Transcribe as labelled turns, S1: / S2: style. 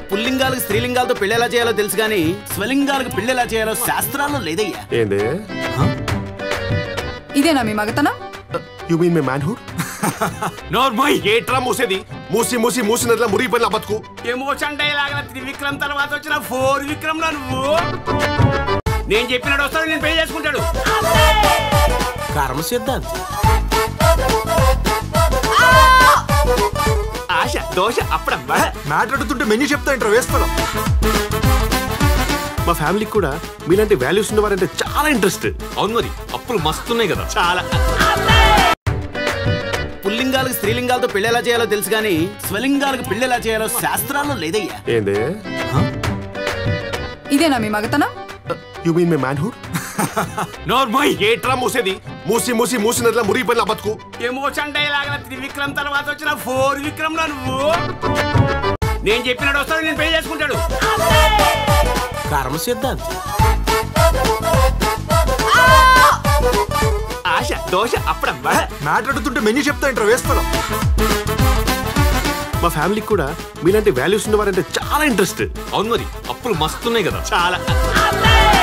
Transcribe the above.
S1: పుల్లింగాలకు స్త్రీలింగాలతో పెళ్లి ఎలా చేయాలో తెలుసు కానీ స్వలింగాలకు పెళ్లి ఎలా చేయాలో శాస్త్రాల్లో లేదయ్యా
S2: ఏంది
S3: ఇదేనా మీ మగతనం
S2: యు మీన్ మై మ్యాన్హుడ్
S1: నోర్మోయ్
S2: ఏట్రా మూసేది మూసి మూసి మూసినట్లా మురిగిపోయిన నా బతుకు
S1: ఎమోషన్ డైలాగ్ త్రివిక్రమ్ తర్వాత వచ్చిన ఫోర్ విక్రమ్ లో నువ్వు నేను చెప్పినట్టు వస్తాడు నేను పెళ్లి చేసుకుంటాడు కర్మ సిద్ధాంత్ ఆశ దోశ అప్పుడం
S4: మాట్లాడుతుంటే మెన్యూ చెప్తా ఇంటర్ వేస్తాను
S2: మా ఫ్యామిలీకి కూడా మీలాంటి వాల్యూస్ ఉన్నవారంటే చాలా ఇంట్రెస్ట్
S5: అవును మరి అప్పులు మస్తున్నాయి కదా
S1: చాలా పుల్లింగాలకు స్త్రీలింగాలతో పెళ్లి ఎలా చేయాలో తెలుసు కానీ స్వలింగాలకు పెళ్లి ఎలా చేయాలో శాస్త్రాల్లో లేదయ్యా
S2: ఏంది
S3: ఇదేనా మీ మగతనం
S2: యు మీన్ మై మ్యాన్హుడ్
S1: నోర్మోయ్
S2: ఏట్రా మూసేది మూసి మూసి మూసినట్లా మురిగిపోయిన నా బతుకు
S1: ఎమోషన్ డైలాగ్ త్రివిక్రమ్ తర్వాత వచ్చిన ఫోర్ విక్రమ్ లో నువ్వు నేను చెప్పినట్టు వస్తాడు నేను పెళ్లి చేసుకుంటాడు కర్మ సిద్ధాంత్ ఆశ దోశ అప్పుడం
S4: మాట్లాడుతుంటే మెన్యూ చెప్తా ఇంటర్ వేస్తాను
S2: మా ఫ్యామిలీకి కూడా మీలాంటి వాల్యూస్ ఉన్నవారంటే చాలా ఇంట్రెస్ట్
S5: అవును మరి అప్పులు మస్తున్నాయి కదా
S1: చాలా